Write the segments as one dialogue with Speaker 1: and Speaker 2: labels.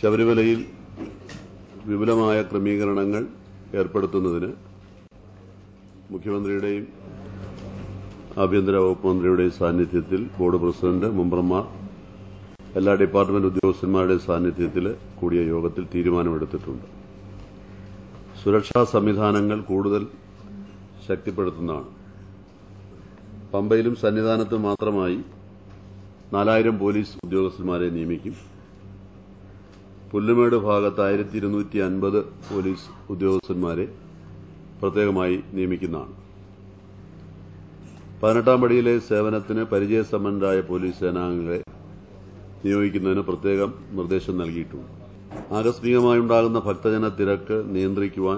Speaker 1: ശബരിമലയിൽ വിപുലമായ ക്രമീകരണങ്ങൾ ഏർപ്പെടുത്തുന്നതിന് മുഖ്യമന്ത്രിയുടെയും ആഭ്യന്തര വകുപ്പ് മന്ത്രിയുടെയും സാന്നിധ്യത്തിൽ ബോർഡ് പ്രസിഡന്റ് മെമ്പർമാർ എല്ലാ ഡിപ്പാർട്ട്മെന്റ് ഉദ്യോഗസ്ഥന്മാരുടെയും സാന്നിധ്യത്തിൽ കൂടിയ യോഗത്തിൽ തീരുമാനമെടുത്തിട്ടുണ്ട് സുരക്ഷാ സംവിധാനങ്ങൾ കൂടുതൽ ശക്തിപ്പെടുത്തുന്നതാണ് പമ്പയിലും സന്നിധാനത്തും മാത്രമായി നാലായിരം പോലീസ് ഉദ്യോഗസ്ഥന്മാരെ നിയമിക്കും പുല്ലുമേട് ഭാഗത്ത് ആയിരത്തി ഇരുന്നൂറ്റി അൻപത് പോലീസ് ഉദ്യോഗസ്ഥന്മാരെ പ്രത്യേകമായി നിയമിക്കുന്നതാണ് പതിനെട്ടാം പടിയിലെ സേവനത്തിന് പരിചയസമ്പന്നരായ പോലീസ് സേനാംഗങ്ങളെ നിയോഗിക്കുന്നതിന് പ്രത്യേകം നിർദ്ദേശം നൽകിയിട്ടുണ്ട് ആകസ്മികമായുണ്ടാകുന്ന ഭക്തജന തിരക്ക് നിയന്ത്രിക്കുവാൻ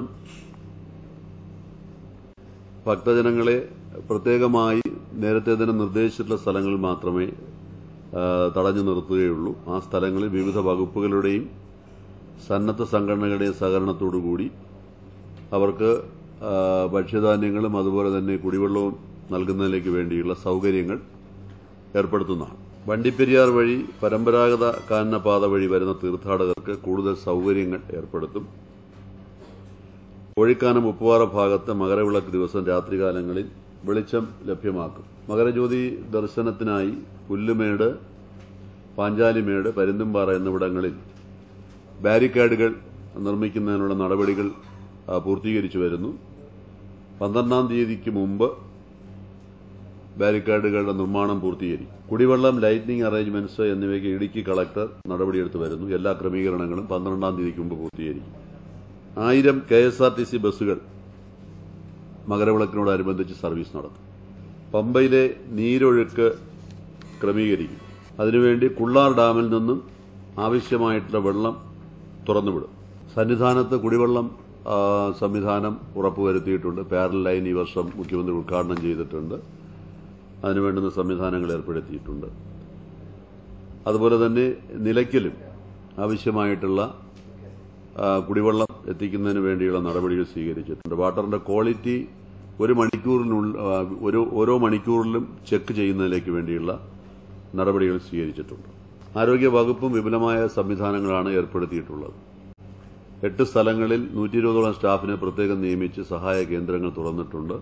Speaker 1: ഭക്തജനങ്ങളെ പ്രത്യേകമായി നേരത്തെ തന്നെ നിർദ്ദേശിച്ചിട്ടുള്ള സ്ഥലങ്ങളിൽ മാത്രമേ ആ, തടഞ്ഞു നിർത്തുകയുള്ളൂ ആ സ്ഥലങ്ങളിൽ വിവിധ വകുപ്പുകളുടെയും സന്നദ്ധ സംഘടനകളുടെയും സഹകരണത്തോടുകൂടി അവർക്ക് ആ, ഭക്ഷ്യധാന്യങ്ങളും അതുപോലെ തന്നെ കുടിവെള്ളവും നൽകുന്നതിലേക്ക് വേണ്ടിയുള്ള സൌകര്യങ്ങൾ ഏർപ്പെടുത്തുന്നതാണ് വണ്ടിപ്പെരിയാർ വഴി പരമ്പരാഗത കാനനപാത വഴി വരുന്ന തീർത്ഥാടകർക്ക് കൂടുതൽ സൌകര്യങ്ങൾ ഏർപ്പെടുത്തും കോഴിക്കാനം ഉപ്പുപാറ ഭാഗത്ത് മകരവിളക്ക് ദിവസം രാത്രികാലങ്ങളിൽ വെളിച്ചം ലഭ്യമാക്കും മകരജ്യോതി ദർശനത്തിനായി പുല്ലുമേട് പാഞ്ചാലിമേട് പരുന്തുംപാറ എന്നിവിടങ്ങളിൽ ബാരിക്കേഡുകൾ നിർമ്മിക്കുന്നതിനുള്ള നടപടികൾ ആ, പൂർത്തീകരിച്ചു വരുന്നു പന്ത്രണ്ടാം തീയതിക്ക് മുമ്പ് ബാരിക്കേഡുകളുടെ നിർമ്മാണം പൂർത്തീകരിക്കും കുടിവെള്ളം ലൈറ്റിനിംഗ് അറേഞ്ച്മെന്റ്സ് എന്നിവയ്ക്ക് ഇടുക്കി കളക്ടർ നടപടിയെടുത്ത് വരുന്നു എല്ലാ ക്രമീകരണങ്ങളും പന്ത്രണ്ടാം തീയതിക്ക് മുമ്പ് പൂർത്തീകരിക്കും ആയിരം K S R T C ബസ്സുകൾ മകരവിളക്കിനോടനുബന്ധിച്ച് സർവീസ് നടത്തും പമ്പയിലെ നീരൊഴുക്ക് ക്രമീകരിക്കും അതിനുവേണ്ടി കുള്ളാർ ഡാമിൽ നിന്നും ആവശ്യമായിട്ടുള്ള വെള്ളം തുറന്നുവിടും സന്നിധാനത്ത് കുടിവെള്ളം ആ, സംവിധാനം ഉറപ്പുവരുത്തിയിട്ടുണ്ട് പാരൽ ലൈൻ ഈ വർഷം മുഖ്യമന്ത്രി ഉദ്ഘാടനം ചെയ്തിട്ടുണ്ട് അതിനുവേണ്ടുന്ന സംവിധാനങ്ങൾ ഏർപ്പെടുത്തിയിട്ടുണ്ട് അതുപോലെ തന്നെ നിലയ്ക്കലും ആവശ്യമായിട്ടുള്ള ആ, കുടിവെള്ളം എത്തിക്കുന്നതിന് വേണ്ടിയുള്ള നടപടികൾ സ്വീകരിച്ചിട്ടുണ്ട് വാട്ടറിന്റെ ക്വാളിറ്റി ഒരു മണിക്കൂറിനുള്ളിൽ ആ, ഒരു ഓരോ മണിക്കൂറിലും ചെക്ക് ചെയ്യുന്നതിലേക്ക് വേണ്ടിയുള്ള നടപടികൾ സ്വീകരിച്ചിട്ടുണ്ട് ആരോഗ്യ വകുപ്പും വിപുലമായ സംവിധാനങ്ങളാണ് ഏർപ്പെടുത്തിയിട്ടുള്ളത് എട്ട് സ്ഥലങ്ങളിൽ നൂറ്റി ഇരുപതോളം സ്റ്റാഫിനെ പ്രത്യേകം നിയമിച്ച് സഹായ കേന്ദ്രങ്ങൾ തുറന്നിട്ടുണ്ട്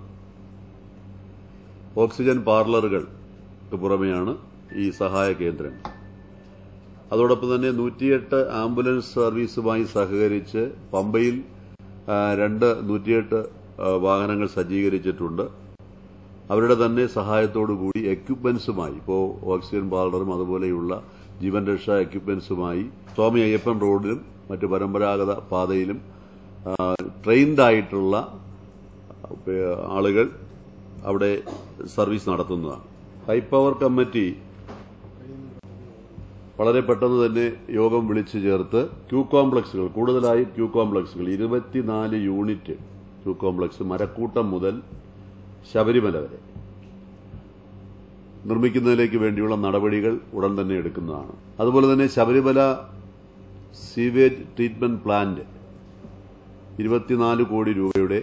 Speaker 1: ഓക്സിജൻ പാർലറുകൾക്ക് പുറമെയാണ് ഈ സഹായ കേന്ദ്രങ്ങൾ അതോടൊപ്പം തന്നെ നൂറ്റിയെട്ട് ആംബുലൻസ് സർവീസുമായി സഹകരിച്ച് പമ്പയിൽ ആ, രണ്ട് നൂറ്റിയെട്ട് ആ, വാഹനങ്ങൾ സജ്ജീകരിച്ചിട്ടുണ്ട് അവരുടെ തന്നെ സഹായത്തോടുകൂടി എക്യുപ്മെന്റ്സുമായി ഇപ്പോൾ ഓക്സിജൻ പാർലറും അതുപോലെയുള്ള ജീവൻ രക്ഷാ എക്യുപ്മെന്റ്സുമായി സ്വാമി അയ്യപ്പൻ റോഡിലും മറ്റ് പരമ്പരാഗത പാതയിലും ആ, ട്രെയിൻഡ് ആയിട്ടുള്ള ആ, ആളുകൾ അവിടെ സർവീസ് നടത്തുന്നതാണ് ഹൈ പവർ കമ്മിറ്റി വളരെ പെട്ടെന്ന് തന്നെ യോഗം വിളിച്ചു ചേർത്ത് ക്യൂ കോംപ്ലക്സുകൾ കൂടുതലായി ക്യൂ കോംപ്ലക്സുകൾ ഇരുപത്തിനാല് യൂണിറ്റ് ക്യൂ കോംപ്ലക്സ് മരക്കൂട്ടം മുതൽ ശബരിമല വരെ നിർമ്മിക്കുന്നതിലേക്ക് വേണ്ടിയുള്ള നടപടികൾ ഉടൻ തന്നെ എടുക്കുന്നതാണ് അതുപോലെ തന്നെ ശബരിമല സീവേജ് ട്രീറ്റ്മെന്റ് പ്ലാന്റ് ഇരുപത്തിനാല് കോടി രൂപയുടെ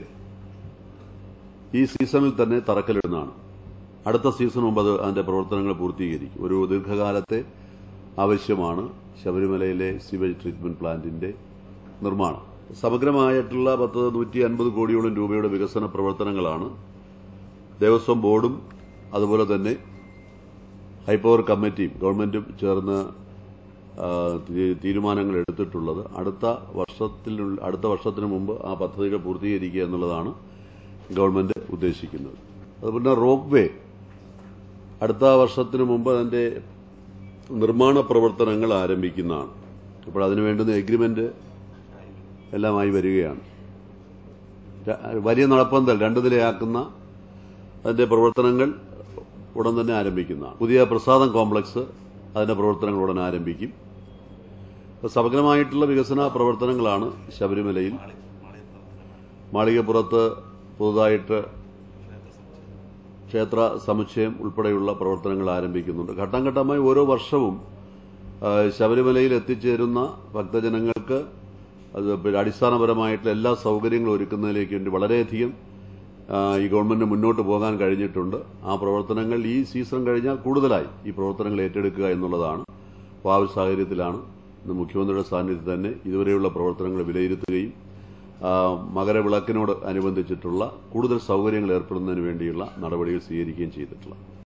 Speaker 1: ഈ സീസണിൽ തന്നെ തറക്കല്ലിടുന്നതാണ് അടുത്ത സീസൺ മുമ്പ് അത് അതിന്റെ പ്രവർത്തനങ്ങൾ പൂർത്തീകരിക്കും ഒരു ദീർഘകാലത്തെ ആവശ്യമാണ് ശബരിമലയിലെ സിവേജ് ട്രീറ്റ്മെന്റ് പ്ലാന്റിന്റെ നിർമ്മാണം സമഗ്രമായിട്ടുള്ള പത്ത് നൂറ്റി അൻപത് കോടിയോളം രൂപയുടെ വികസന പ്രവർത്തനങ്ങളാണ് ദേവസ്വം ബോർഡും അതുപോലെ തന്നെ ഹൈപ്പവർ കമ്മിറ്റിയും ഗവൺമെന്റും ചേർന്ന് ആ, തീ- തീരുമാനങ്ങൾ എടുത്തിട്ടുള്ളത് അടുത്ത വർഷത്തിൽ അടുത്ത വർഷത്തിന് മുമ്പ് ആ പദ്ധതികൾ പൂർത്തീകരിക്കുക എന്നുള്ളതാണ് ഗവൺമെന്റ് ഉദ്ദേശിക്കുന്നത് അതുപോലെ റോപ്പ് വേ അടുത്ത വർഷത്തിന് മുമ്പ് അതിന്റെ നിർമ്മാണ പ്രവർത്തനങ്ങൾ ആരംഭിക്കുന്നതാണ് അപ്പോൾ അതിനു വേണ്ടുന്ന എഗ്രിമെന്റ് എല്ലാമായി വരികയാണ് ര- വലിയ നടപ്പന്തൽ രണ്ടു നിലയാക്കുന്ന അതിന്റെ പ്രവർത്തനങ്ങൾ ഉടൻ തന്നെ ആരംഭിക്കുന്നതാണ് പുതിയ പ്രസാദം കോംപ്ലക്സ് അതിന്റെ പ്രവർത്തനങ്ങൾ ഉടൻ ആരംഭിക്കും അപ്പോൾ സമഗ്രമായിട്ടുള്ള വികസന പ്രവർത്തനങ്ങളാണ് ശബരിമലയിൽ മാളികപ്പുറത്ത് പുതുതായിട്ട് ക്ഷേത്ര സമുച്ചയം ഉൾപ്പെടെയുള്ള പ്രവർത്തനങ്ങൾ ആരംഭിക്കുന്നുണ്ട് ഘട്ടം ഘട്ടമായി ഓരോ വർഷവും ആ, ശബരിമലയിൽ എത്തിച്ചേരുന്ന ഭക്തജനങ്ങൾക്ക് അത് പിന്നെ അടിസ്ഥാനപരമായിട്ടുള്ള എല്ലാ സൗകര്യങ്ങളും ഒരുക്കുന്നതിലേക്ക് വേണ്ടി വളരെയധികം ആ, ഈ ഗവൺമെന്റ് മുന്നോട്ട് പോകാൻ കഴിഞ്ഞിട്ടുണ്ട് ആ പ്രവർത്തനങ്ങൾ ഈ സീസൺ കഴിഞ്ഞാൽ കൂടുതലായി ഈ പ്രവർത്തനങ്ങൾ ഏറ്റെടുക്കുക എന്നുള്ളതാണ് അപ്പോൾ ആ ഒരു സാഹചര്യത്തിലാണ് ഇന്ന് മുഖ്യമന്ത്രിയുടെ സാന്നിധ്യത്തിൽ തന്നെ ഇതുവരെയുള്ള പ്രവർത്തനങ്ങൾ വിലയിരുത്തുകയും ആ, മകരവിളക്കിനോട് അനുബന്ധിച്ചിട്ടുള്ള കൂടുതൽ സൗകര്യങ്ങൾ ഏർപ്പെടുന്നതിന് വേണ്ടിയുള്ള നടപടികൾ സ്വീകരിക്കുകയും ചെയ്തിട്ടുള്ളത്